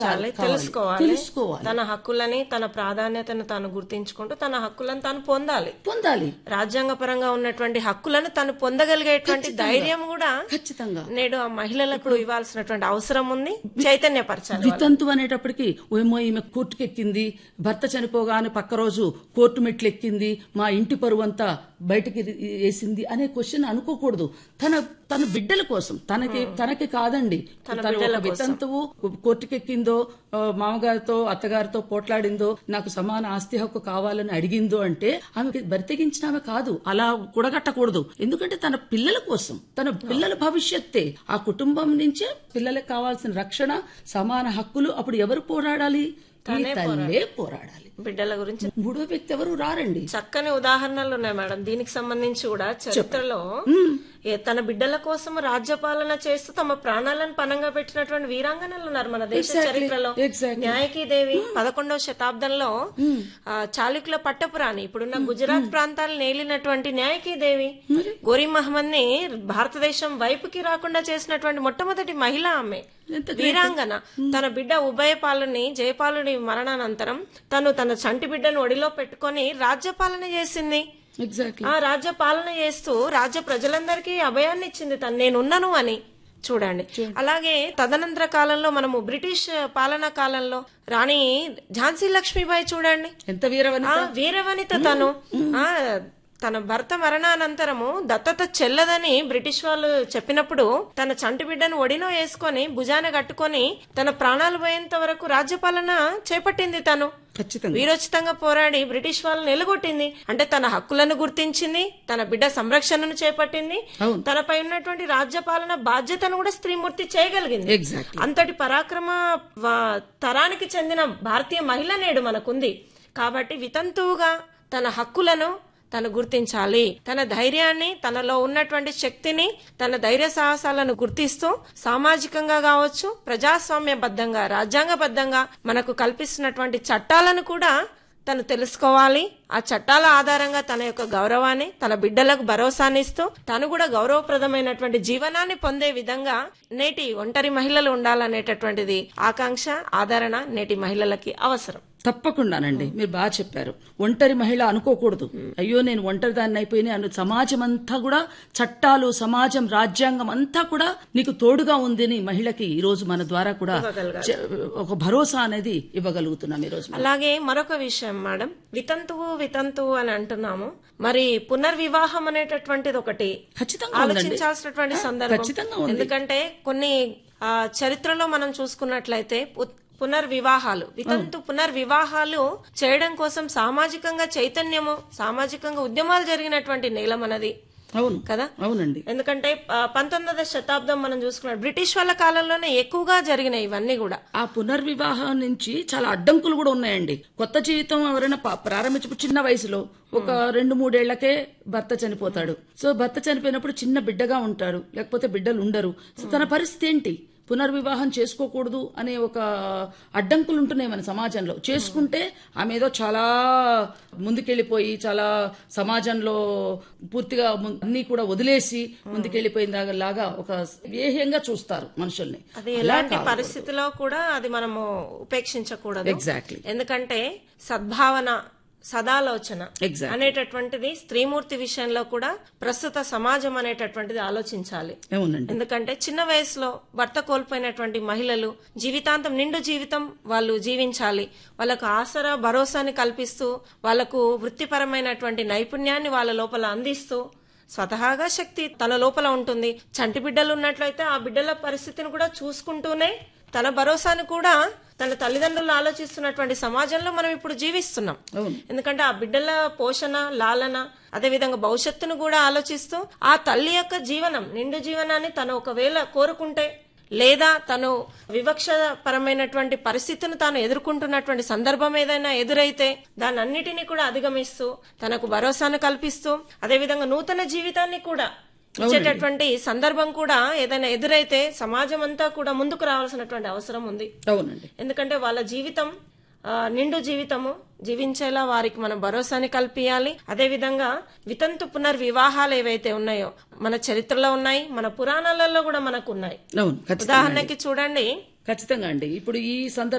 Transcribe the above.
చాలి, తెలుసుకోవాలి తెలుసుకోవాలి తన హక్కులని తన ప్రాధాన్యతను తాను గుర్తించుకుంటూ తన హక్కులను తాను పొందాలి పొందాలి రాజ్యాంగ పరంగా ఉన్నటువంటి హక్కులను తను పొందగలిగేటువంటి ధైర్యం కూడా ఖచ్చితంగా నేడు ఆ మహిళలకు ఇవ్వాల్సినటువంటి అవసరం ఉంది చైతన్యపరచాలి వాళ్ళని. వితంతు అనేటప్పటికి ఏమో ఈమె కోర్టుకు ఎక్కింది భర్త చనిపోగానే పక్క రోజు కోర్టు మెట్లు ఎక్కింది మా ఇంటి పరువు అంతా బయటికి వేసింది అనే క్వశ్చన్ అనుకోకూడదు తన తన బిడ్డల కోసం తనకి తనకి కాదండి తను ఒక వితంతువు కోర్టుకు ఎక్కిందో ఆ, మామగారితో అత్తగారితో పోట్లాడిందో నాకు సమాన ఆస్తి హక్కు కావాలని అడిగిందో అంటే ఆమెకి బరితెగించిన ఆమె కాదు అలా కూడగట్టకూడదు ఎందుకంటే తన పిల్లల కోసం తన పిల్లల భవిష్యత్తే ఆ కుటుంబం నుంచే పిల్లలకు కావాల్సిన రక్షణ సమాన హక్కులు అప్పుడు ఎవరు పోరాడాలి ఈ తల్లే పోరాడాలి బిడ్డల గురించి మూడో వ్యక్తి ఎవరు రారండి చక్కని ఉదాహరణలు ఉన్నాయి మేడం దీనికి సంబంధించి కూడా చరిత్రలో ఏ తన బిడ్డల కోసం రాజ్యపాలన చేస్తూ తమ ప్రాణాలను పనంగా పెట్టినటువంటి వీరాంగనలు ఉన్నారు మన దేశ చరిత్రలో exactly. న్యాయకీ దేవి పదకొండవ శతాబ్దంలో ఆ, చాళుక్యుల పట్టపురాణి ఇప్పుడున్న గుజరాత్ ప్రాంతాలు నేలినటువంటి న్యాయకీ దేవి గోరీ మహమ్మద్ ని భారతదేశం వైపుకి రాకుండా చేసినటువంటి మొట్టమొదటి మహిళ ఆమె ఎంత వీరాంగన తన బిడ్డ ఉభయపాలుని జయపాలుని మరణానంతరం తను తన చంటి బిడ్డను ఒడిలో పెట్టుకొని రాజ్యపాలన చేసింది ఎగ్జాక్ట్లీ ఆ రాజ్య పాలన చేస్తూ రాజ్య ప్రజలందరికీ అభయాన్ని ఇచ్చింది తను నేనున్నాను అని చూడండి అలాగే తదనంతర కాలంలో మనము బ్రిటిష్ పాలనా కాలంలో రాణి ఝాన్సీ లక్ష్మీబాయి చూడండి ఎంత వీరవని ఆ వీరవనిత తను ఆ తన భర్త మరణానంతరము దత్తత చెల్లదని బ్రిటిష్ వాళ్ళు చెప్పినప్పుడు తన చంటి బిడ్డను ఒడిలో వేసుకొని భుజాన కట్టుకొని తన ప్రాణాలు పోయేంత వరకు రాజ్యపాలన చేపట్టింది తను ఖచ్చితంగా వీరోచితంగా పోరాడి బ్రిటిష్ వాళ్ళని నిలగొట్టింది అంటే తన హక్కులను గుర్తించింది తన బిడ్డ సంరక్షణను చేపట్టింది అవును. తనపై ఉన్నటువంటి రాజ్యపాలన బాధ్యతను కూడా స్త్రీమూర్తి చేయగలిగింది ఎగ్జాక్ట్లీ అంతటి పరాక్రమ వ- తరానికి చెందిన భారతీయ మహిళ నేడు మనకుంది కాబట్టి వితంతువుగా తన హక్కులను తను గుర్తించాలి తన ధైర్యాన్ని తనలో ఉన్నటువంటి శక్తిని తన ధైర్య సాహసాలను గుర్తిస్తూ సామాజికంగా కావచ్చు ప్రజాస్వామ్యబద్ధంగా రాజ్యాంగబద్ధంగా మనకు కల్పిస్తున్నటువంటి చట్టాలను కూడా తను తెలుసుకోవాలి ఆ చట్టాల ఆధారంగా తన యొక్క గౌరవాన్ని తన బిడ్డలకు భరోసాని ఇస్తూ తను కూడా గౌరవప్రదమైనటువంటి జీవనాన్ని పొందే విధంగా నేటి ఒంటరి మహిళలు ఉండాలనేటటువంటిది ఆకాంక్ష ఆదరణ నేటి మహిళలకి అవసరం తప్పకుండానండి మీరు బాగా చెప్పారు ఒంటరి మహిళ అనుకోకూడదు అయ్యో నేను ఒంటరి దాన్ని అయిపోయినా అను సమాజం అంతా కూడా చట్టాలు సమాజం రాజ్యాంగం అంతా కూడా నీకు తోడుగా ఉందని మహిళకి ఈ రోజు మన ద్వారా కూడా చ- ఒక భరోసా అనేది ఇవ్వగలుగుతున్నాం ఈ రోజు మనం. అలాగే మరొక విషయం మేడం వితంతువు వితంతువు అని అంటున్నాము మరి పునర్వివాహం అనేటటువంటిది ఒకటి ఖచ్చితంగా ఉందండి ఆలోచించాల్సినటువంటి సందర్భం ఖచ్చితంగా ఉంది. ఎందుకంటే కొన్ని ఆ, చరిత్రలో మనం చూసుకున్నట్లయితే పు- పునర్వివాహాలు వితంతు పునర్వివాహాలు చేయడం కోసం సామాజికంగా చైతన్యము సామాజికంగా ఉద్యమాలు జరిగినటువంటి నేల మనది అవును కదా అవునండి ఎందుకంటే ఆ, పంతొమ్మిదవ శతాబ్దం మనం చూసుకున్నాం బ్రిటిష్ వాళ్ళ కాలంలోనే ఎక్కువగా జరిగినాయి ఇవన్నీ కూడా ఆ పునర్వివాహం నుంచి చాలా అడ్డంకులు కూడా ఉన్నాయండి కొత్త జీవితం ఎవరైనా ప- ప్రారంభించు చిన్న వయసులో ఒక రెండు మూడేళ్లకే భర్త చనిపోతాడు సో భర్త చనిపోయినప్పుడు చిన్న బిడ్డగా ఉంటాడు లేకపోతే బిడ్డలు ఉండరు సో తన పరిస్థితి ఏంటి పునర్వివాహం చేసుకోకూడదు అనే ఒక అడ్డంకులు ఉంటున్నాయి మన సమాజంలో చేసుకుంటే ఆమె ఏదో చాలా ముందుకెళ్లిపోయి చాలా సమాజంలో పూర్తిగా ము- అన్ని కూడా వదిలేసి ముందుకెళ్లిపోయిన లాగా ఒక ఏహ్యంగా చూస్తారు మనుషుల్ని అది ఎలాంటి పరిస్థితిలో కూడా అది మనము ఉపేక్షించకూడదు ఎగ్జాక్ట్లీ ఎందుకంటే సద్భావన సదాలోచన Exactly. అనేటటువంటిది స్త్రీమూర్తి విషయంలో కూడా ప్రస్తుత సమాజం అనేటటువంటిది ఆలోచించాలి అవునండి ఎందుకంటే చిన్న వయసులో భర్త కోల్పోయినటువంటి మహిళలు జీవితాంతం నిండు జీవితం వాళ్ళు జీవించాలి వాళ్ళకు ఆసరా భరోసాని కల్పిస్తూ వాళ్ళకు వృత్తిపరమైనటువంటి నైపుణ్యాన్ని వాళ్ళ లోపల అందిస్తూ స్వతహాగా శక్తి తన లోపల ఉంటుంది చంటి బిడ్డలు ఉన్నట్లయితే ఆ బిడ్డల పరిస్థితిని కూడా చూసుకుంటూనే తన భరోసాను కూడా తన తల్లిదండ్రులు ఆలోచిస్తున్నటువంటి సమాజంలో మనం ఇప్పుడు జీవిస్తున్నాం అవును ఎందుకంటే ఆ బిడ్డల పోషణ లాలన అదేవిధంగా భవిష్యత్తును కూడా ఆలోచిస్తూ ఆ తల్లి యొక్క జీవనం నిండు జీవనాన్ని తను ఒకవేళ కోరుకుంటే లేదా తను వివక్ష పరమైనటువంటి పరిస్థితిని తాను ఎదుర్కొంటున్నటువంటి సందర్భం ఏదైనా ఎదురైతే దాన్ని అన్నిటినీ కూడా అధిగమిస్తూ తనకు భరోసాను కల్పిస్తూ అదేవిధంగా నూతన జీవితాన్ని కూడా ఇచ్చేటటువంటి సందర్భం కూడా ఏదైనా ఎదురైతే సమాజం అంతా కూడా ముందుకు రావాల్సినటువంటి అవసరం ఉంది అవునండి ఎందుకంటే వాళ్ళ జీవితం ఆ, నిండు జీవితము జీవించేలా వారికి మనం భరోసాని కల్పించాలి అదేవిధంగా వితంతు పునర్వివాహాలు ఏవైతే ఉన్నాయో మన చరిత్రలో ఉన్నాయి మన పురాణాలలో కూడా మనకు ఉన్నాయి అవును ఖచ్చితంగా ఉదాహరణకి చూడండి ఖచ్చితంగా అండి ఇప్పుడు ఈ సందర్భం